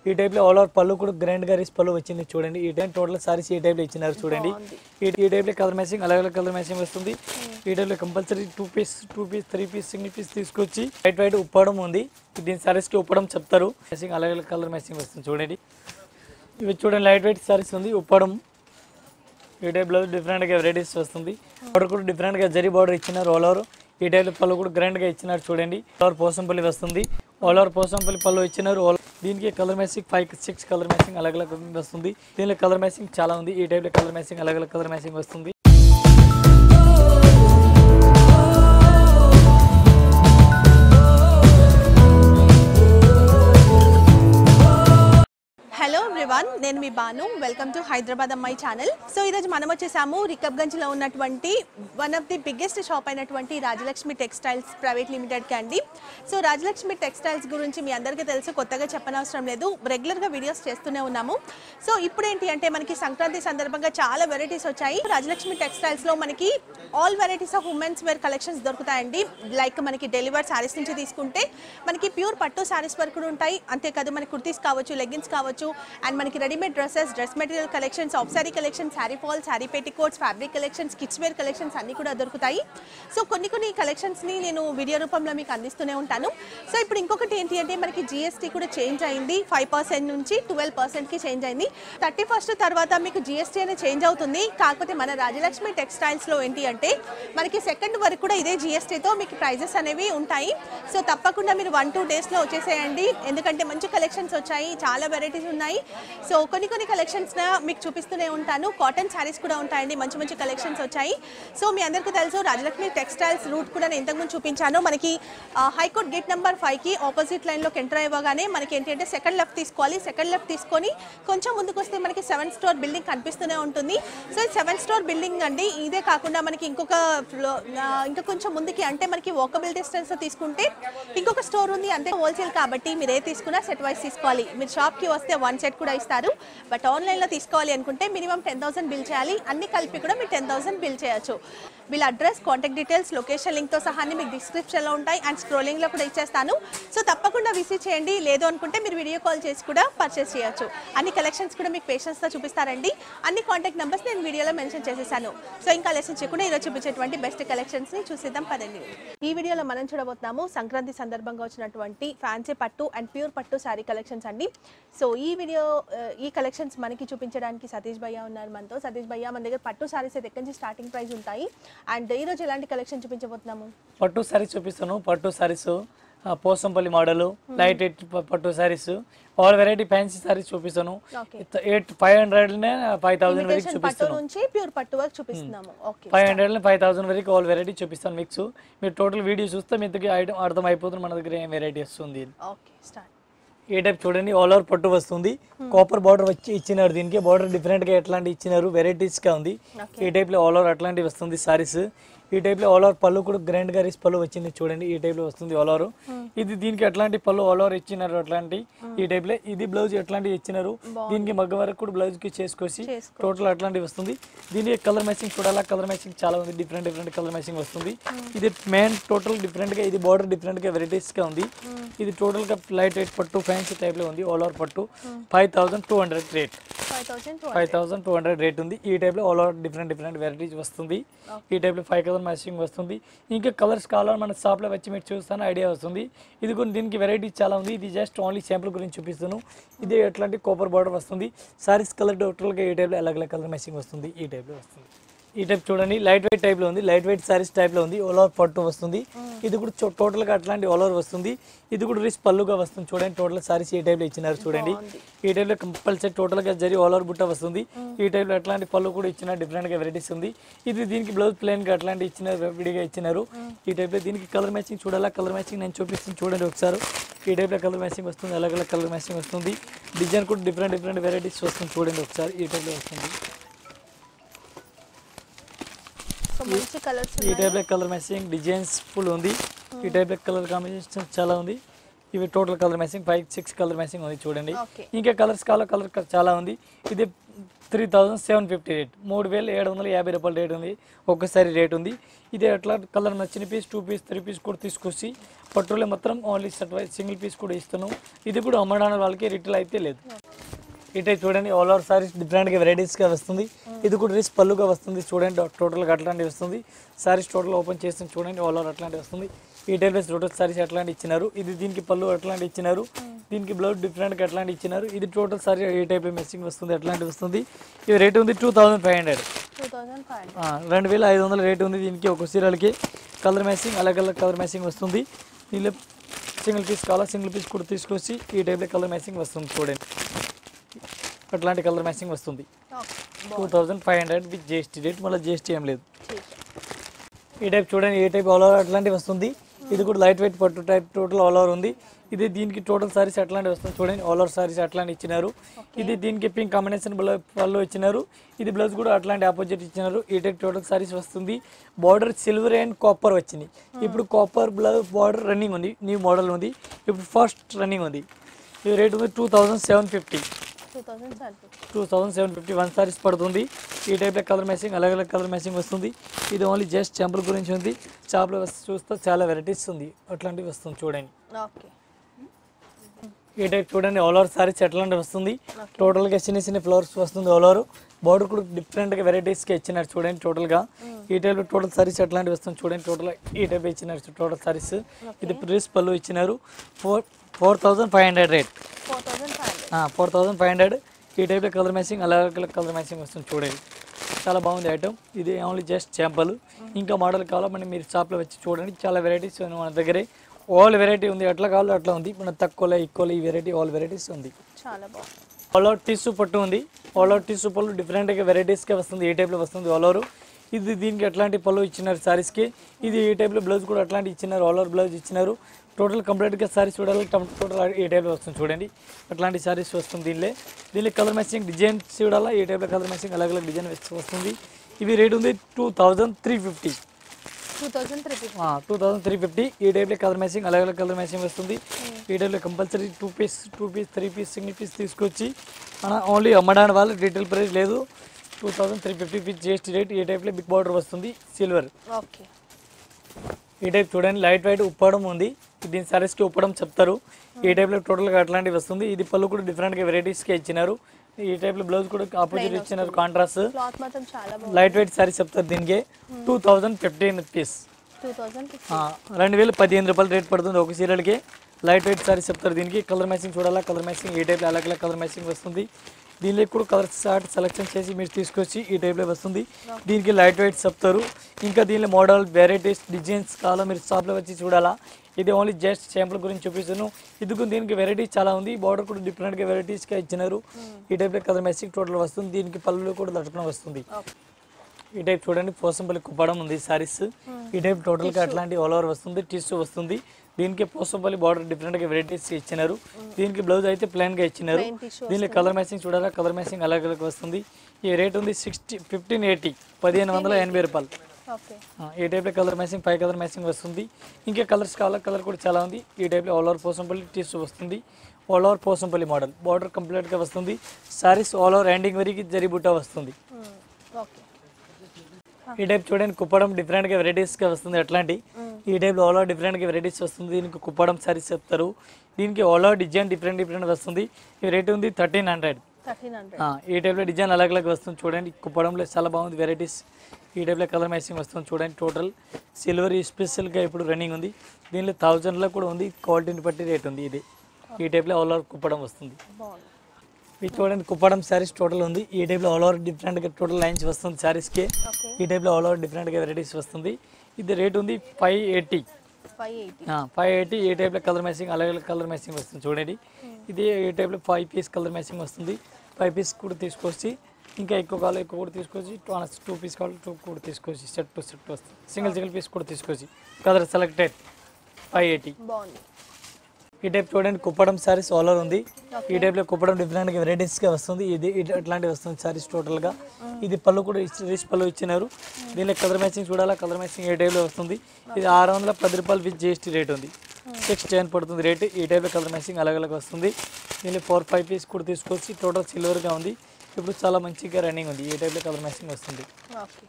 ఈ టైప్ లో all over పళ్ళు కూడా గ్రాండ్ గా రిస్ పళ్ళు వచ్చింది చూడండి ఈ టైప్ టోటల్ సారీస్ ఈ టైప్ లో ఇచ్చినారు చూడండి ఈ ఈ టైప్ లో కలర్ మ్యాచింగ్ అలాగే కలర్ మ్యాచింగ్ వస్తుంది ఈ టైప్ లో compulsory two piece two piece three piece single piece తీసుకొచ్చి వైట్ వైట్ ఉప్పడం ఉంది దీని సారీస్ కి ఉప్పడం చెప్తారు మ్యాచింగ్ అలాగే కలర్ మ్యాచింగ్ వస్తుంది చూడండి ఇవి చూడండి లైట్ వెయిట్ సారీస్ ఉంది ఉప్పడం ఈ టైప్లో డిఫరెంట్గా వెరైటీస్ వస్తుంది బార్డర్ కూడా డిఫరెంట్గా జరీ బార్డర్ ఇచ్చినారు ఆల్ ఓవర్ ఈ టైప్ పళ్ళు కూడా గ్రాండ్గా ఇచ్చినారు చూడండి ఆల్ ఓవర్ పోసంపల్లి వస్తుంది ఆల్ ఓవర్ పోసంపల్లి పళ్ళు ఇచ్చినారు all- దీనికి colour matching five six colour matching అలాగే అలాగే వస్తుంది దీనిలో కలర్ మ్యాచింగ్ చాలా ఉంది ఈ టైప్లో కలర్ మ్యాచింగ్ అలాగే అలాగే కలర్ మ్యాచింగ్ వస్తుంది హలో ఎవ్రీవన్ నేను మీ బాను వెల్కమ్ టు హైదరాబాద్ అమ్మాయి ఛానల్ సో ఈరోజు మనం వచ్చేసాము రికబ్గంజ్లో ఉన్నటువంటి one of the biggest shop అయినటువంటి రాజలక్ష్మి టెక్స్టైల్స్ ప్రైవేట్ లిమిటెడ్కి అండి సో రాజలక్ష్మి టెక్స్టైల్స్ గురించి మీ అందరికీ తెలుసు కొత్తగా చెప్పనవసరం లేదు రెగ్యులర్గా వీడియోస్ చేస్తూనే ఉన్నాము సో ఇప్పుడు ఏంటి అంటే మనకి సంక్రాంతి సందర్భంగా చాలా వెరైటీస్ వచ్చాయి రాజలక్ష్మి టెక్స్టైల్స్లో మనకి all varieties of women's wear collections దొరుకుతాయండి లైక్ మనకి డెలివర్ శారీస్ నుంచి తీసుకుంటే మనకి ప్యూర్ పట్టు శారీస్ వరకు కూడా ఉంటాయి అంతేకాదు మనకి కుర్తీస్ కావచ్చు లెగ్గిన్స్ కావచ్చు అండ్ మనకి readymade dresses dress material collections of sari collection sari fall sari petticoats fabric collections kids wear collections అన్ని కూడా దొరుకుతాయి సో కొన్ని కొన్ని కలెక్షన్స్ని నేను వీడియో రూపంలో మీకు అందిస్తూనే ఉంటాను సో ఇప్పుడు ఇంకొకటి ఏంటి అంటే మనకి జిఎస్టీ కూడా చేంజ్ అయింది ఫైవ్ పర్సెంట్ నుంచి ట్వెల్వ్ పర్సెంట్కి చేంజ్ అయింది థర్టీ ఫస్ట్ తర్వాత మీకు జిఎస్టీ అనేది చేంజ్ అవుతుంది కాకపోతే మన రాజలక్ష్మి టెక్స్టైల్స్లో ఏంటి అంటే మనకి సెకండ్ వరకు కూడా ఇదే జిఎస్టీతో మీకు ప్రైజెస్ అనేవి ఉంటాయి సో తప్పకుండా మీరు వన్ టూ డేస్లో వచ్చేసేయండి ఎందుకంటే మంచి కలెక్షన్స్ వచ్చాయి చాలా వెరైటీస్ ఉన్నాయి సో కొన్ని కొన్ని కలెక్షన్స్ మీకు చూపిస్తూనే ఉంటాను కాటన్ శారీస్ కూడా ఉంటాయండి మంచి మంచి కలెక్షన్స్ వచ్చాయి సో మీ అందరికీ తెలుసు రాజలక్ష్మి టెక్స్టైల్స్ రూట్ కూడా నేను ఇంతకుముందు చూపించాను మనకి ఆ, హైకోర్ట్ గేట్ నెంబర్ ఫైవ్కి ఆపోజిట్ లైన్లోకి ఎంటర్ అవ్వగానే మనకి ఏంటి అంటే సెకండ్ లెఫ్ట్ తీసుకోవాలి సెకండ్ లెఫ్ట్ తీసుకొని కొంచెం ముందుకు వస్తే మనకి సెవెన్ స్టోర్ బిల్డింగ్ కనిపిస్తూనే ఉంటుంది సో ఈ సెవెన్ స్టోర్ బిల్డింగ్ అండి ఇదే కాకుండా మనకి ఇంకొక ఫ్లో ఆ, ఇంకా కొంచెం ముందుకి అంటే మనకి వాకబుల్ డిస్టెన్స్ తీసుకుంటే ఇంకొక స్టోర్ ఉంది అంతే హోల్సేల్ కాబట్టి మీరు ఏ తీసుకున్నా సెట్ వైస్ తీసుకోవాలి మీరు షాప్కి వస్తే వన్ సెట్ కూడా ఇస్తారు బట్ ఆన్లైన్లో తీసుకోవాలి అనుకుంటే మినిమం టెన్ థౌసండ్ బిల్ చేయాలి అన్ని కలిపి కూడా మీరు టెన్ థౌసండ్ బిల్ చేయొచ్చు వీళ్ళ అడ్రస్ కాంటాక్ట్ డీటెయిల్స్ లొకేషన్ లింక్తో సహా అన్ని మీకు డిస్క్రిప్షన్లో ఉంటాయి అండ్ స్క్రోలింగ్లో కూడా ఇచ్చేస్తాను సో తప్పకుండా విజిట్ చేయండి లేదు అనుకుంటే మీరు వీడియో కాల్ చేసి కూడా పర్చేస్ చేయొచ్చు అన్ని కలెక్షన్స్ కూడా మీకు పేషెన్స్తో చూపిస్తారండి అన్ని కాంటాక్ట్ నెంబర్స్ నేను వీడియోలో మెన్షన్ చేసేసాను సో ఇంకా లెసన్ చేయకుండా ఈరోజు చూపించేటువంటి బెస్ట్ కలెక్షన్స్ని చూసేద్దాం పదండి ఈ వీడియోలో మనం చూడబోతున్నాము సంక్రాంతి సందర్భంగా వచ్చినటువంటి ఫ్యాన్సీ పట్టు అండ్ ప్యూర్ పట్టు శారీ కలెక్షన్స్ అండి సో ఈ వీడియో ఆ, ఈ కలెక్షన్స్ మనకి చూపించడానికి సతీష్ భయ్య ఉన్నారు మనతో సతీష్ భయ్య మన దగ్గర పట్టు శారీస్ అయితే ఎక్కడి నుంచి స్టార్టింగ్ ప్రైస్ ఉంటాయి అండ్ ఈ రోజు ఎలాంటి కలెక్షన్ చూపించబోతున్నాము పట్టు సారీస్ చూపిస్తాను పట్టు saris Pochampally model light weight పట్టు saris all variety fancy saris చూపిస్తాను okay eight five hundred five thousand వరకు ఇమిటేషన్ పట్టు చూపిస్తాను నుంచి ప్యూర్ పట్టు వరకు చూపిస్తున్నాము okay five hundred five thousand వరకు ఆల్ వెరైటీ చూపిస్తాను మిక్స్ మీరు టోటల్ వీడియో చూస్తే మీకు ఐటమ్ అర్థం అయిపోతుంది మన దగ్గర ఏం వెరైటీ వస్తుంది ఓకే స్టార్ట్ ఏ టైప్ చూడండి ఆల్ ఓవర్ పట్టు వస్తుంది కాపర్ బార్డర్ వచ్చి ఇచ్చినారు దీనికి బార్డర్ డిఫరెంట్ గా ఎట్లాంటి ఇచ్చినారు వెరైటీస్ గా ఉంది ఈ టైప్ లో ఆల్ ఓవర్ అట్లాంటి వస్తుంది సారీస్ ఈ టైప్ లో ఆల్ ఓవర్ పళ్ళు కూడా గ్రాండ్ గా రిస్ పళ్ళు వచ్చింది చూడండి ఈ టైప్ లో వస్తుంది ఆల్ ఓవర్ ఇది దీనికి అట్లాంటి పళ్ళు ఆల్ ఓవర్ ఇచ్చినారు అట్లాంటి ఈ టైప్ లో ఇది బ్లౌజ్ ఎట్లాంటి ఇచ్చినారు దీనికి మగ్గ వరకు కూడా బ్లౌజ్ కి చేసుకొచ్చి చేసుకో. టోటల్ అట్లాంటి వస్తుంది దీనికి కలర్ మ్యాచింగ్ చూడాలా కలర్ మ్యాచింగ్ చాలా ఉంది డిఫరెంట్ డిఫరెంట్ కలర్ మ్యాచింగ్ వస్తుంది ఇది మెయిన్ టోటల్ డిఫరెంట్ గా ఇది బార్డర్ డిఫరెంట్ గా వెరైటీస్ గా ఉంది ఇది టోటల్ గా లైట్ వెయిట్ పట్టు ఫ్యాన్సీ టైప్ లో ఉంది ఆల్ ఓవర్ పట్టు five thousand two hundred rate five thousand two five thousand two hundred rate ఉంది ఈ టైప్ లో all over different different varieties వస్తుంది ఈ టైప్ లో ఫైవ్ కలర్ మ్యాచింగ్ వస్తుంది ఇంకా కలర్స్ కావాలని మన షాప్ లో వచ్చి మీరు చూస్తాను ఐడియా వస్తుంది ఇది కూడా దీనికి వెరైటీస్ చాలా ఉంది ఇది జస్ట్ ఓన్లీ శాంపుల్ గురించి చూపిస్తాను ఇది ఎట్లాంటి కాపర్ బార్డర్ వస్తుంది సారీస్ కలర్ టోటల్ గా ఈ టైప్ లో అలగ్ అలగ్ కలర్ మ్యాచింగ్ వస్తుంది ఈ టైప్ లో వస్తుంది ఈ టైప్ చూడండి లైట్ వెయిట్ టైప్ లో ఉంది లైట్ వెయిట్ సారీస్ టైప్ లో ఉంది ఓల్ ఓవర్ పట్టు వస్తుంది ఇది కూడా టోటల్ గా అట్లాంటి ఆల్ ఓవర్ వస్తుంది ఇది కూడా రిచ్ పళ్ళుగా వస్తుంది చూడండి టోటల్ సారీస్ ఈ టైప్ లో ఇచ్చినారు చూడండి ఈ టైప్ లో కంపల్సరీ టోటల్ గా జరి ఆల్ ఓవర్ బుట్ట వస్తుంది ఈ టైప్ లో అట్లాంటి పళ్ళు కూడా ఇచ్చిన డిఫరెంట్ గా వెరైటీస్ ఉంది ఇది దీనికి బ్లౌజ్ ప్లెయిన్ గా అట్లాంటి ఇచ్చిన విడిగా ఇచ్చినారు ఈ టైప్ లో దీనికి కలర్ మ్యాచింగ్ చూడాలా కలర్ మ్యాచింగ్ నేను చూపిస్తాను చూడండి ఒకసారి ఈ టైప్ లో కలర్ మ్యాచింగ్ వస్తుంది అలాగే అలాగే కలర్ మ్యాచింగ్ వస్తుంది డిజైన్ కూడా డిఫరెంట్ డిఫరెంట్ వెరైటీస్ వస్తుంది చూడండి ఒకసారి ఈ టైప్ లో వస్తుంది సో మంచి కలర్స్ ఈ type colour matching designs full ఉంది ఈ టైప్ కలర్ కాంబినేషన్ చాలా ఉంది ఇవి total colour matching five six colour matching ఉంది చూడండి ఓకే ఇంకా కలర్స్ కాల కలర్ చాలా ఉంది ఇది three thousand seven fifty rate మూడు వేల ఏడు వందల యాభై రూపాయల రేట్ ఉంది ఒక్కసారి రేట్ ఉంది ఇది ఎట్లా కలర్ నచ్చిన piece two piece three piece కూడా తీసుకొచ్చి పట్టులో మొత్తం only set wise single piece కూడా ఇస్తున్నాం ఇది కూడా అమ్మడానికి వాళ్ళకి రిటైల్ అయితే లేదు ఇటే చూడండి ఆల్ ఓవర్ సారీస్ డిఫరెంట్గా వెరైటీస్గా వస్తుంది ఇది కూడా రిస్ పళ్ళుగా వస్తుంది చూడండి టోటల్గా అట్లాంటివి వస్తుంది సారీస్ టోటల్ ఓపెన్ చేసి చూడండి ఆల్ ఓవర్ అట్లాంటివి వస్తుంది ఈ టైప్ టోటల్ సారీస్ అట్లాంటి ఇచ్చినారు ఇది దీనికి పళ్ళు అట్లాంటి ఇచ్చినారు దీనికి బ్లౌజ్ డిఫరెంట్గా అట్లాంటి ఇచ్చినారు ఇది టోటల్ సారీ ఈ టైప్ మెస్సింగ్ వస్తుంది అట్లాంటి వస్తుంది ఇది రేట్ ఉంది two thousand five hundred two thousand five hundred రెండు వేల ఐదు వందల రేట్ ఉంది దీనికి ఒక సీరియల్కి కలర్ మ్యాచింగ్ అలగ్ అలగ్ కలర్ మ్యాచింగ్ వస్తుంది దీనిలో సింగిల్ పీస్ కావాలా సింగిల్ పీస్ కూడా తీసుకొచ్చి ఈ టైప్లో కలర్ మ్యాచింగ్ వస్తుంది చూడండి అట్లాంటి కలర్ మ్యాచింగ్ వస్తుంది okay two thousand five hundred with GST rate మళ్ళీ జిఎస్టీ ఏం లేదు ठीक ఈ టైప్ చూడండి ఏ టైప్ ఆల్ ఓవర్ అట్లాంటివి వస్తుంది ఇది కూడా లైట్ వెయిట్ పట్టు టైప్ టోటల్ ఆల్ ఓవర్ ఉంది ఇది దీనికి టోటల్ సారీస్ అట్లాంటివి వస్తుంది చూడండి ఆల్ ఓవర్ సారీస్ అట్లాంటి ఇచ్చినారు ఇది దీనికి పింక్ కాంబినేషన్ వాళ్ళు ఇచ్చినారు ఇది బ్లౌజ్ కూడా అట్లాంటి ఆపోజిట్ ఇచ్చినారు ఈ టైప్ టోటల్ సారీస్ వస్తుంది బార్డర్ సిల్వర్ అండ్ కాపర్ వచ్చింది ఇప్పుడు కాపర్ బ్లౌజ్ బార్డర్ రన్నింగ్ ఉంది న్యూ మోడల్ ఉంది ఇప్పుడు ఫస్ట్ రన్నింగ్ ఉంది ఇది రేట్ ఉంది two thousand seven fifty two thousand seven fifty two thousand seven fifty one saris పడుతుంది ఈ టైప్లో కలర్ మ్యాచింగ్ అలగ్ అలగ్ కలర్ మ్యాచింగ్ వస్తుంది ఇది ఓన్లీ జస్ట్ చెంపుల్ గురించి ఉంది షాప్లో చూస్తే చాలా వెరైటీస్ ఉంది అట్లాంటివి వస్తుంది చూడండి ఓకే ఈ టైప్ చూడండి ఆల్ ఓవర్ సారీస్ ఎట్లాంటివి వస్తుంది టోటల్గా చిన్న చిన్న ఫ్లవర్స్ వస్తుంది ఆల్ ఓవర్ బార్డర్ కూడా డిఫరెంట్గా వెరైటీస్గా ఇచ్చినారు చూడండి టోటల్గా ఈ టైప్ టోటల్ సారీస్ ఎట్లాంటివి వస్తుంది చూడండి టోటల్ ఈ టైప్ ఇచ్చినారు టోటల్ సారీస్ ఇది ప్రీస్ పళ్ళు ఇచ్చినారు four four thousand five hundred rate four thousand five hundred four thousand five hundred ఈ టైప్లో కలర్ మ్యాచింగ్ అలాగే కలర్ మ్యాచింగ్ వస్తుంది చూడండి చాలా బాగుంది ఐటమ్ ఇది ఓన్లీ జస్ట్ శాంపుల్ ఇంకా మోడల్ కావాలంటే మీరు షాప్లో వచ్చి చూడండి చాలా వెరైటీస్ ఉంది మన దగ్గరే ఆల్ వెరైటీ ఉంది ఎట్లా కావాలో అట్లా ఉంది మన తక్కువలో ఎక్కువలో ఈ వెరైటీ ఆల్ వెరైటీస్ ఉంది చాలా బాగుంది ఆల్ అవుట్ టిష్యూ పట్టు ఉంది ఆల్ అవుట్ టిష్యూ పళ్ళు డిఫరెంట్గా వెరైటీస్గా వస్తుంది ఏ టైప్లో వస్తుంది ఆల్ ఓవర్ ఇది దీనికి ఎట్లాంటి పళ్ళు ఇచ్చినారు సారీస్కి ఇది ఈ టైప్లో బ్లౌజ్ కూడా అట్లాంటి ఇచ్చినారు ఆల్ ఓవర్ బ్లౌజ్ ఇచ్చినారు టోటల్ కంప్లీట్గా సారీస్ చూడాలి టోటల్ ఈ టైప్లో వస్తుంది చూడండి అట్లాంటి సారీస్ వస్తుంది దీనిలో దీనిలో కలర్ మ్యాచింగ్ డిజైన్ చూడాలా ఈ టైప్లో కలర్ మ్యాచింగ్ అలగ్ అలగ్ డిజైన్ వస్తుంది ఇవి రేట్ ఉంది two thousand three fifty two thousand three fifty two thousand three fifty ఈ టైప్లో కలర్ మ్యాచింగ్ అలాగే కలర్ మ్యాచింగ్ వస్తుంది ఈ టైప్లో compulsory two piece two piece three piece single piece తీసుకొచ్చి మన ఓన్లీ అమ్మడానికి వాళ్ళు రీటైల్ ప్రైస్ లేదు two thousand three fifty piece GST rate ఈ టైప్లో బిగ్ బార్డర్ వస్తుంది సిల్వర్ ఓకే ఈ టైప్ చూడండి లైట్ వైట్ ఉప్పడం ఉంది దీని సారీస్కి ఉప్పడం చెప్తారు ఈ టైప్లో టోటల్గా అట్లాంటివి వస్తుంది ఇది పళ్ళు కూడా డిఫరెంట్గా వెరైటీస్గా ఇచ్చినారు ఈ టైప్లో బ్లౌజ్ కూడా ఆపోజిట్ ఇచ్చినారు కాంట్రాస్ట్ క్లాత్ మాత్రం చాలా బాగుంది లైట్ వెయిట్ సారీ చెప్తారు దీనికి two thousand fifteen piece two thousand fifty ఆ, రెండు వేల పదిహేను రూపాయలు రేట్ పడుతుంది ఒక సీరియల్కి లైట్ వెయిట్ సారీస్ చెప్తారు దీనికి కలర్ మ్యాచింగ్ చూడాలా కలర్ మ్యాచింగ్ ఈ టైప్లో అలాగే కలర్ మ్యాచింగ్ వస్తుంది దీనిలో కూడా కలర్ షార్ట్ సెలెక్షన్ చేసి మీరు తీసుకొచ్చి ఈ టైప్లో వస్తుంది దీనికి లైట్ వెయిట్ చెప్తారు ఇంకా దీనిలో మోడల్ వెరైటీస్ డిజైన్స్ కావాలో మీరు షాప్లో వచ్చి చూడాలా ఇది ఓన్లీ జస్ట్ శాంపుల్ గురించి చూపిస్తాను ఇది కూడా దీనికి వెరైటీస్ చాలా ఉంది బార్డర్ కూడా డిఫరెంట్గా వెరైటీస్గా ఇచ్చినారు ఈ టైప్లో కలర్ మ్యాచింగ్ టోటల్ వస్తుంది దీనికి పళ్ళు కూడా లట్టుకుని వస్తుంది ఓకే ఈ టైప్ చూడండి పోసంపల్లి కుప్పడం ఉంది సారీస్ ఈ టైప్ టోటల్గా అట్లాంటి ఆల్ ఓవర్ వస్తుంది టిష్యూ వస్తుంది దీనికి పోసంపల్లి బార్డర్ డిఫరెంట్గా వెరైటీస్ ఇచ్చినారు దీనికి బ్లౌజ్ అయితే ప్లెయిన్గా ఇచ్చినారు Plain tissue దీనిలో కలర్ మ్యాచింగ్ చూడాలా కలర్ మ్యాచింగ్ అలాగే అలాగే వస్తుంది ఈ రేట్ ఉంది సిక్స్టీ ఫిఫ్టీన్ ఎయిటీ పదిహేను వందల ఎనభై రూపాయలు ఓకే ఆ, ఈ టైప్లో colour matching five colour matching వస్తుంది ఇంకా కలర్స్ కావాలా కలర్ కూడా చాలా ఉంది ఈ టైప్లో ఆల్ ఓవర్ పోసంపల్లి టిష్యూ వస్తుంది all over Pochampally model border కంప్లీట్గా వస్తుంది సారీస్ ఆల్ ఓవర్ ఎండింగ్ వరకు జరీబుట్టా వస్తుంది ఓకే ఈ టైప్ చూడండి కుప్పడం డిఫరెంట్గా వెరైటీస్గా వస్తుంది అట్లాంటి ఈ టైప్లో ఆల్ ఓవర్ డిఫరెంట్గా వెరైటీస్ వస్తుంది దీనికి కుప్పడం సారీస్ చెప్తారు దీనికి all over design different different వస్తుంది ఈ రేట్ ఉంది థర్టీన్ హండ్రెడ్ థర్టీన్ హండ్రెడ్ ఈ టైప్లో డిజైన్ అలగ్ అలగ్ వస్తుంది చూడండి కుప్పడంలో చాలా బాగుంది వెరైటీస్ ఈ టైప్లో కలర్ మ్యాచింగ్ వస్తుంది చూడండి టోటల్ సిల్వర్ స్పెషల్గా ఇప్పుడు రన్నింగ్ ఉంది దీనిలో థౌజండ్లో కూడా ఉంది క్వాలిటీని బట్టి రేట్ ఉంది ఇది ఈ టైప్లో ఆల్ ఓవర్ కుప్పడం వస్తుంది బాగుంది ఇది చూడండి కుప్పడం శారీస్ టోటల్ ఉంది ఈ టైప్లో ఆల్ ఓవర్ డిఫరెంట్గా టోటల్ లైన్స్ వస్తుంది శారీస్కి ఓకే ఈ టైప్లో ఆల్ ఓవర్ డిఫరెంట్గా వెరైటీస్ వస్తుంది ఇది రేట్ ఉంది five eighty five eighty five eighty ఈ టైప్లో కలర్ మ్యాచింగ్ అలాగే కలర్ మ్యాచింగ్ వస్తుంది చూడండి ఇది ఈ టైప్లో ఫైవ్ పీస్ కలర్ మ్యాచింగ్ వస్తుంది ఫైవ్ పీస్ కూడా తీసుకొచ్చి ఇంకా ఎక్కువ కావాలి ఎక్కువ కూడా తీసుకొచ్చి టూ పీస్ కావాలి టూ కూడా తీసుకొచ్చి సెట్ టు సెట్ వస్తుంది సింగిల్ సింగిల్ పీస్ కూడా తీసుకొచ్చి కలర్ సెలెక్టెడ్ ఫైవ్ ఎయిటీ బాగుంది ఈ టైప్ చూడండి కుప్పడం సారీస్ ఆల్ ఓవర్ ఉంది ఈ టైప్లో కుప్పడం డిఫరెంట్ వెరైటీస్గా వస్తుంది ఇది ఇది అట్లాంటివి వస్తుంది సారీస్ టోటల్గా ఇది పళ్ళు కూడా ఇచ్చి- రిచ్ పళ్ళు ఇచ్చినారు దీనిలో కలర్ మ్యాచింగ్ చూడాలా కలర్ మ్యాచింగ్ ఏ టైప్లో వస్తుంది ఇది ఆరు వందల పది రూపాయలు విత్ జిఎస్టీ రేట్ ఉంది సిక్స్ టెన్ పడుతుంది రేట్ ఈ టైప్లో కలర్ మ్యాచింగ్ అలాగ అలాగ వస్తుంది దీనిలో ఫోర్ ఫైవ్ పీస్ కూడా తీసుకొచ్చి టోటల్ సిల్వర్గా ఉంది ఇప్పుడు చాలా మంచిగా రన్నింగ్ ఉంది ఈ టైప్లో కలర్ మ్యాచింగ్ వస్తుంది ఓకే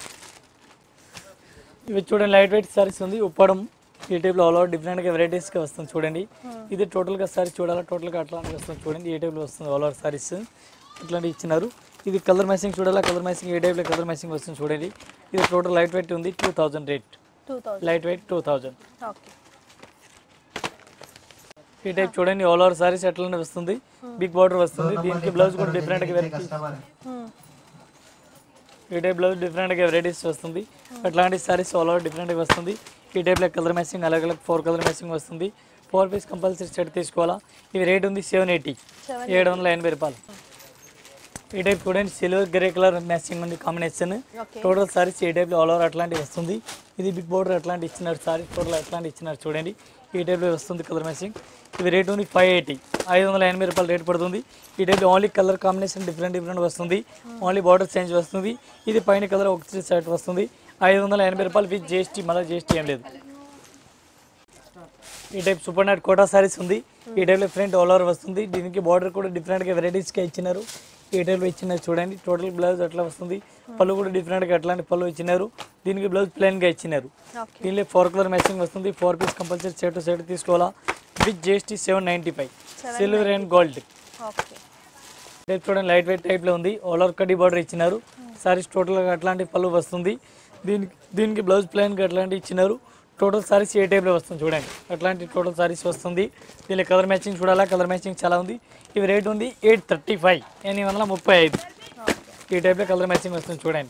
ఇవి చూడండి లైట్ వెయిట్ సారీస్ ఉంది ఉప్పడం ఈ టైప్లో ఆల్ ఓవర్ డిఫరెంట్గా వెరైటీస్గా వస్తుంది చూడండి ఇది టోటల్గా సారీ చూడాలా టోటల్గా అట్లాంటివి వస్తుంది చూడండి ఈ టైప్లో వస్తుంది ఆల్ ఓవర్ సారీస్ ఇట్లాంటివి ఇచ్చినారు ఇది కలర్ మ్యాచింగ్ చూడాలా కలర్ మ్యాచింగ్ ఏ టైప్లో కలర్ మ్యాచింగ్ వస్తుంది చూడండి ఇది టోటల్ లైట్ వెయిట్ ఉంది two thousand rate two thousand light weight two thousand okay ఈ టైప్ చూడండి ఆల్ ఓవర్ సారీస్ ఎట్లనే వస్తుంది బిగ్ బార్డర్ వస్తుంది దీనికి బ్లౌజ్ కూడా డిఫరెంట్గా వెరైటీ ఈ టైప్ బ్లౌజ్ డిఫరెంట్గా వెరైటీస్ వస్తుంది అట్లాంటి సారీస్ ఆల్ ఓవర్ డిఫరెంట్గా వస్తుంది ఈ టైప్లో కలర్ మ్యాచింగ్ అలాగ్ అలాగ్ ఫోర్ కలర్ మ్యాచింగ్ వస్తుంది ఫోర్ పీస్ కంపల్సరీ సెట్ తీసుకోవాలా ఇవి రేట్ ఉంది సెవెన్ ఎయిటీ సెవెన్ ఏడు వందల ఎనభై రూపాయలు ఈ టైప్ చూడండి సిల్వర్ గ్రే కలర్ మ్యాచింగ్ ఉంది కాంబినేషన్ ఓకే టోటల్ సారీస్ ఈ టైప్లో ఆల్ ఓవర్ అట్లాంటివి వస్తుంది ఇది బిగ్ బోర్డర్ అట్లాంటి ఇచ్చినారు సారీస్ టోటల్ అట్లాంటి ఇచ్చినారు చూడండి ఈ టైప్లో వస్తుంది కలర్ మ్యాచింగ్ ఇది రేట్ ఉంది ఫైవ్ ఎయిటీ ఐదు వందల ఎనభై రూపాయలు రేట్ పడుతుంది ఈ టైప్లో only colour combination different different వస్తుంది ఓన్లీ బార్డర్ చేంజ్ వస్తుంది ఇది పైన కలర్ ఒక సెట్ వస్తుంది ఐదు వందల ఎనభై రూపాయలు విత్ జిఎస్టీ మళ్ళీ జిఎస్టీ ఏం లేదు ఈ type super night Kota saris ఉంది ఈ టైప్లో ఫ్రంట్ ఆల్ ఓవర్ వస్తుంది దీనికి బార్డర్ కూడా డిఫరెంట్గా వెరైటీస్గా ఇచ్చినారు ఈ టైప్లో ఇచ్చినారు చూడండి టోటల్ బ్లౌజ్ అట్లా వస్తుంది పళ్ళు కూడా డిఫరెంట్గా అట్లాంటి పళ్ళు ఇచ్చినారు దీనికి బ్లౌజ్ ప్లెయిన్గా ఇచ్చినారు ఓకే దీనిలో ఫోర్ కలర్ మ్యాచింగ్ వస్తుంది four piece compulsory set set తీసుకోవాలా with GST seven ninety five silver and gold okay type చూడండి లైట్ వెయిట్ టైప్లో ఉంది ఆల్ ఓవర్ కడ్డీ బార్డర్ ఇచ్చినారు సారీస్ టోటల్గా అట్లాంటి పళ్ళు వస్తుంది దీనికి దీనికి బ్లౌజ్ ప్లెయిన్గా అట్లాంటి ఇచ్చినారు టోటల్ సారీస్ ఏ టైప్లో వస్తుంది చూడండి అట్లాంటి టోటల్ సారీస్ వస్తుంది దీనిలో కలర్ మ్యాచింగ్ చూడాలా కలర్ మ్యాచింగ్ చాలా ఉంది ఇవి రేట్ ఉంది ఎయిట్ థర్టీ ఫైవ్ ఎనిమిది వందల ముప్పై ఐదు ఓకే ఈ టైప్లో కలర్ మ్యాచింగ్ వస్తుంది చూడండి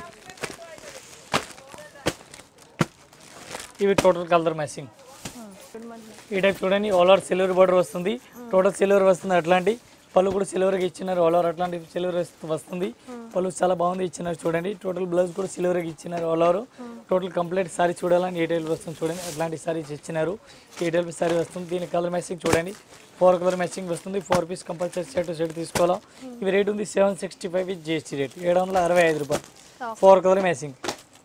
ఇవి total colour matching good morning ఈ టైప్ చూడండి ఆల్ ఓవర్ సిల్వర్ బార్డర్ వస్తుంది టోటల్ సిల్వర్ వస్తుంది అట్లాంటి పళ్ళు కూడా సిల్వర్గా ఇచ్చినారు ఆల్ ఓవర్ అట్లాంటి సిల్వర్ వస్తుంది పళ్ళు చాలా బాగుంది ఇచ్చినారు చూడండి టోటల్ బ్లౌజ్ కూడా సిల్వర్గా ఇచ్చినారు all over total complete sari చూడాలని ఈ టైప్ వస్తుంది చూడండి అట్లాంటి సారీస్ ఇచ్చినారు ఈ టైప్ సారీ వస్తుంది దీని కలర్ మ్యాచింగ్ చూడండి ఫోర్ కలర్ మ్యాచింగ్ వస్తుంది four piece compulsory set set తీసుకోవాలా ఇవి రేట్ ఉంది seven sixty five with GST rate ఏడు వందల అరవై ఐదు రూపాయలు ఫోర్ కలర్ మ్యాచింగ్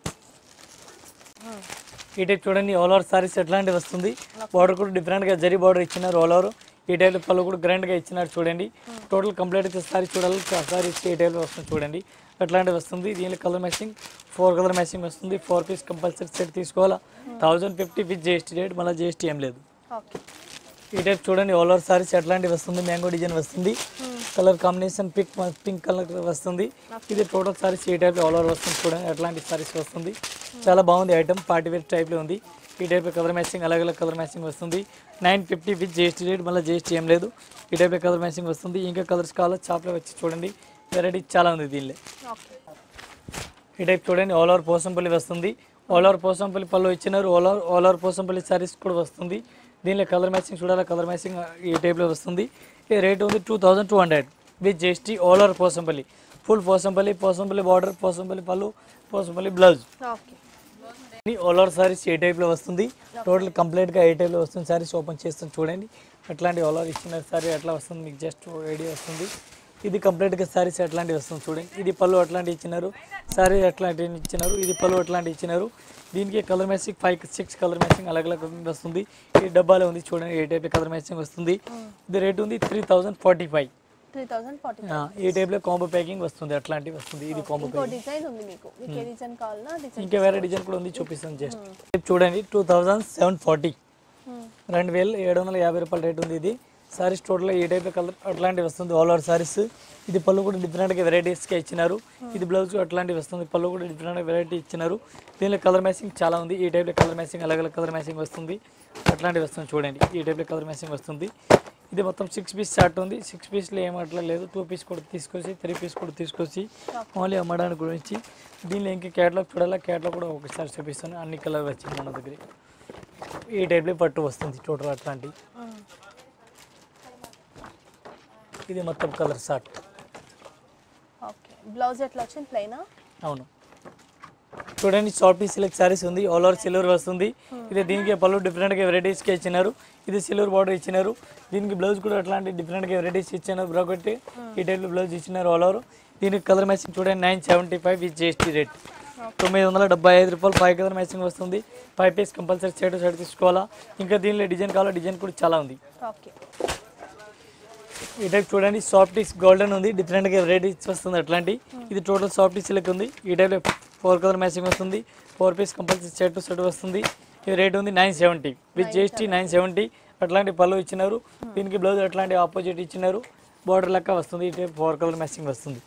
ఈ టైప్ చూడండి ఆల్ ఓవర్ సారీస్ ఎట్లాంటి వస్తుంది బార్డర్ కూడా డిఫరెంట్గా జరీ బార్డర్ ఇచ్చినారు ఆల్ ఓవర్ ఈ టైప్ పళ్ళు కూడా గ్రాండ్గా ఇచ్చినారు చూడండి టోటల్ కంప్లీట్ అయితే సారీ చూడాలి సారీ ఈ టైప్లో వస్తుంది చూడండి అట్లాంటివి వస్తుంది దీనిలో colour matching four colour matching వస్తుంది ఫోర్ పీస్ కంపల్సరీ సెట్ తీసుకోవాలా thousand fifty with GST rate మళ్ళీ జిఎస్టీ ఏం లేదు ఓకే ఈ టైప్ చూడండి ఆల్ ఓవర్ సారీస్ ఎట్లాంటివి వస్తుంది మ్యాంగో డిజైన్ వస్తుంది colour combination pink pink colour వస్తుంది ఇది టోటల్ సారీస్ ఈ టైప్ ఆల్ ఓవర్ వస్తుంది చూడండి అట్లాంటి సారీస్ వస్తుంది చాలా బాగుంది ఐటమ్ పార్టీ వేర్ టైప్లో ఉంది ఈ టైప్ కలర్ మ్యాచింగ్ అలాగే అలాగే కలర్ మ్యాచింగ్ వస్తుంది nine fifty with GST rate మళ్ళీ జిఎస్టీ ఏం లేదు ఈ టైప్ కలర్ మ్యాచింగ్ వస్తుంది ఇంకా కలర్స్ కావాలో షాప్లో వచ్చి చూడండి వెరైటీ చాలా ఉంది దీనిలో ఓకే ఈ టైప్ చూడండి ఆల్ ఓవర్ పోసంపల్లి వస్తుంది ఆల్ ఓవర్ పోసంపల్లి పళ్ళు ఇచ్చినారు all over all over Pochampally saris కూడా వస్తుంది దీనిలో కలర్ మ్యాచింగ్ చూడాలి కలర్ మ్యాచింగ్ ఈ టైప్లో వస్తుంది ఈ రేట్ ఉంది two thousand two hundred with GST all over Pochampally full Pochampally Pochampally border Pochampally పళ్ళు Pochampally blouse okay all over saris ఏ టైప్లో వస్తుంది టోటల్ కంప్లీట్గా ఏ టైప్లో వస్తుంది సారీస్ ఓపెన్ చేస్తుంది చూడండి అట్లాంటి ఆల్ ఓవర్ ఇచ్చిన సారీ ఎట్లా వస్తుంది మీకు జస్ట్ ఐడియా వస్తుంది ఇది కంప్లీట్గా సారీస్ అట్లాంటివి వస్తుంది చూడండి ఇది పళ్ళు అట్లాంటివి ఇచ్చినారు సారీ అట్లాంటివి ఇచ్చినారు ఇది పళ్ళు అట్లాంటివి ఇచ్చినారు దీనికి colour matching five six colour matching అలాగే అలాగే వస్తుంది ఈ డబ్బాలో ఉంది చూడండి ఏ టైప్ కలర్ మ్యాచింగ్ వస్తుంది ఇది రేట్ ఉంది three thousand forty five three thousand forty ఈ టైప్లో కాంబో ప్యాకింగ్ వస్తుంది అట్లాంటివి వస్తుంది ఇది కాంబో ఇంకో డిజైన్ ఉంది మీకు మీకు ఏ డిజైన్ కావాలన్నా డిజైన్ ఇంకా వేరే డిజైన్ కూడా ఉంది చూపిస్తాను జస్ట్ చూడండి టూ థౌజండ్ సెవెన్ ఫార్టీ రెండు వేలు ఏడు వందల యాభై రూపాయల రేట్ ఉంది ఇది సారీస్ టోటల్గా ఏ టైప్ కలర్ అట్లాంటివి వస్తుంది ఆల్ ఓవర్ సారీస్ ఇది పళ్ళు కూడా డిఫరెంట్గా వెరైటీస్గా ఇచ్చినారు ఇది బ్లౌజ్ అట్లాంటివి వస్తుంది పళ్ళు కూడా డిఫరెంట్ వెరైటీ ఇచ్చినారు దీనిలో కలర్ మ్యాచింగ్ చాలా ఉంది ఈ టైప్లో కలర్ మ్యాచింగ్ అలాగే కలర్ మ్యాచింగ్ వస్తుంది అట్లాంటివి వస్తుంది చూడండి ఈ టైప్లో కలర్ మ్యాచింగ్ వస్తుంది ఇది మొత్తం సిక్స్ పీస్ షార్ట్ ఉంది సిక్స్ పీస్లో ఏం అట్లా లేదు టూ పీస్ కూడా తీసుకొచ్చి త్రీ పీస్ కూడా తీసుకొచ్చి ఓన్లీ అమ్మడానికి గురించి దీనిలో ఇంకా క్యాట్లాగ్ చూడాలా క్యాట్లాగ్ కూడా ఒకసారి చూపిస్తాను అన్ని కలర్ వచ్చింది మన దగ్గర ఈ టైప్లో పట్టు వస్తుంది టోటల్ అట్లాంటి ఇది మొత్తం కలర్ షార్ట్ ఓకే బ్లౌజ్ ఎట్లా వచ్చింది ప్లెయినా అవును చూడండి షార్ట్ పీస్ సిల్క్ శారీస్ ఉంది ఆల్ ఓవర్ సిల్వర్ వస్తుంది ఇది దీనికి పళ్ళు డిఫరెంట్గా వెరైటీస్గా ఇచ్చినారు ఇది సిల్వర్ బార్డర్ ఇచ్చినారు దీనికి బ్లౌజ్ కూడా అట్లాంటి డిఫరెంట్గా వెరైటీస్ ఇచ్చినారు బ్రాకెట్ ఈ టైప్లో బ్లౌజ్ ఇచ్చినారు ఆల్ ఓవర్ దీనికి కలర్ మ్యాచింగ్ చూడండి nine seventy five with GST rate తొమ్మిది వందల డెబ్బై ఐదు రూపాయలు ఫైవ్ కలర్ మ్యాచింగ్ వస్తుంది five piece compulsory side side తీసుకోవాలా ఇంకా దీనిలో డిజైన్ కావాలా డిజైన్ కూడా చాలా ఉంది ఓకే ఈ టైప్ చూడండి సాఫ్టీస్ గోల్డెన్ ఉంది డిఫరెంట్గా వెరైటీస్ వస్తుంది అట్లాంటి ఇది టోటల్ సాఫ్టీస్ లెక్క ఉంది ఈ టైప్లో ఫోర్ కలర్ మ్యాచింగ్ వస్తుంది four piece compulsory set to set వస్తుంది ఇది రేట్ ఉంది nine seventy with GST nine seventy అట్లాంటి పళ్ళు ఇచ్చినారు దీనికి బ్లౌజ్ అట్లాంటి ఆపోజిట్ ఇచ్చినారు బార్డర్ లెక్క వస్తుంది ఈ టైప్ ఫోర్ కలర్ మ్యాచింగ్ వస్తుంది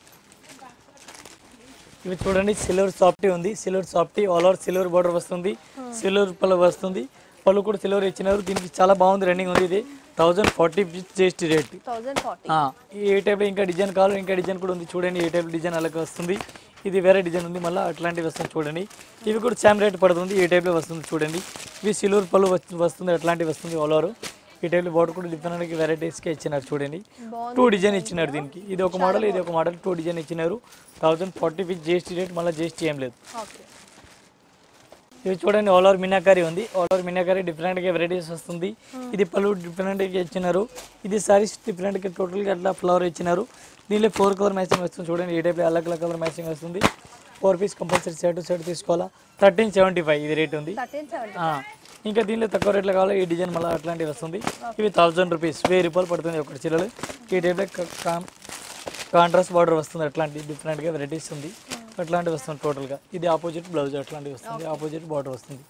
ఇవి చూడండి సిల్వర్ సాఫ్టీ ఉంది silver softy all over silver border వస్తుంది సిల్వర్ పళ్ళు వస్తుంది పళ్ళు కూడా సిల్వర్ ఇచ్చినారు దీనికి చాలా బాగుంది రన్నింగ్ ఉంది ఇది thousand forty GST rate thousand forty ఆ, ఈ టైప్లో ఇంకా డిజైన్ కావాలి ఇంకా డిజైన్ కూడా ఉంది చూడండి ఈ టైప్ డిజైన్ అలాగే వస్తుంది ఇది వేరే డిజైన్ ఉంది మళ్ళీ అట్లాంటివి వస్తుంది చూడండి ఇవి కూడా సేమ్ రేట్ పడుతుంది ఈ టైప్లో వస్తుంది చూడండి ఇవి సిల్వర్ పళ్ళు వస్తు- వస్తుంది అట్లాంటివి వస్తుంది ఆల్ ఓవర్ ఈ టైప్లో బాడీ కూడా డిఫరెంట్ వెరైటీస్కి ఇచ్చినారు చూడండి టూ డిజైన్ ఇచ్చినారు దీనికి ఇది ఒక మోడల్ ఇది ఒక మోడల్ టూ డిజైన్ ఇచ్చినారు thousand forty fix GST rate మళ్ళీ జిఎస్టీ ఏం లేదు ఓకే ఇవి చూడండి ఆల్ ఓవర్ మినాకారీ ఉంది ఆల్ ఓవర్ మినాకారీ డిఫరెంట్గా వెరైటీస్ వస్తుంది ఇది పళ్ళు డిఫరెంట్గా ఇచ్చినారు ఇది సారీస్ డిఫరెంట్గా టోటల్గా అట్లా ఫ్లవర్ ఇచ్చినారు దీనిలో ఫోర్ కలర్ మ్యాచింగ్ వస్తుంది చూడండి ఈ టైప్లో అలగ్ కలర్ మ్యాచింగ్ వస్తుంది four piece compulsory set to set తీసుకోవాలా థర్టీన్ సెవెంటీ ఫైవ్ ఇది రేట్ ఉంది థర్టీన్ సెవెంటీ ఆ, ఇంకా దీనిలో తక్కువ రేట్లో కావాలి ఈ డిజైన్ మళ్ళీ అట్లాంటివి వస్తుంది ఇవి థౌజండ్ రూపీస్ వెయ్యి రూపాయలు పడుతుంది ఒకటి చీరలు ఈ టైప్లో కాంట్రాస్ట్ బార్డర్ వస్తుంది అట్లాంటి డిఫరెంట్గా వెరైటీస్ ఉంది అట్లాంటివి వస్తుంది టోటల్గా ఇది ఆపోజిట్ బ్లౌజ్ అట్లాంటివి వస్తుంది ఆపోజిట్ బార్డర్ వస్తుంది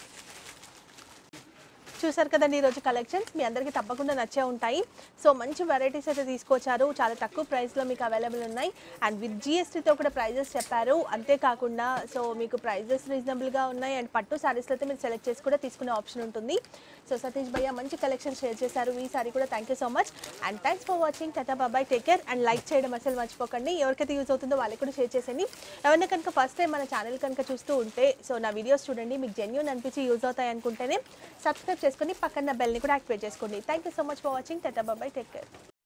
చూసారు కదండి ఈరోజు కలెక్షన్స్ మీ అందరికీ తప్పకుండా నచ్చే ఉంటాయి సో మంచి వెరైటీస్ అయితే తీసుకొచ్చారు చాలా తక్కువ ప్రైస్లో మీకు అవైలబుల్ ఉన్నాయి అండ్ విత్ జిఎస్టీతో కూడా ప్రైజెస్ చెప్పారు అంతేకాకుండా సో మీకు ప్రైజెస్ రీజనబుల్గా ఉన్నాయి అండ్ పట్టు శారీస్లో అయితే మీరు సెలెక్ట్ చేసి కూడా తీసుకునే ఆప్షన్ ఉంటుంది సో సతీష్ భయ్య మంచి కలెక్షన్ షేర్ చేశారు ఈ సారీ కూడా thank you so much and thanks for watching tata bye bye take care and like చేయడం అసలు మర్చిపోకండి ఎవరికైతే యూజ్ అవుతుందో వాళ్ళకి కూడా షేర్ చేసేయండి ఎవరైనా కనుక ఫస్ట్ టైం మన ఛానల్ కనుక చూస్తూ ఉంటే సో నా వీడియోస్ చూడండి మీకు జెన్యున్ అనిపించి యూజ్ అవుతాయి అనుకుంటేనే సబ్స్క్రైబ్ చేసుకొని పక్కన బెల్ని కూడా యాక్టివేట్ చేసుకోండి thank you so much for watching tata bye bye take care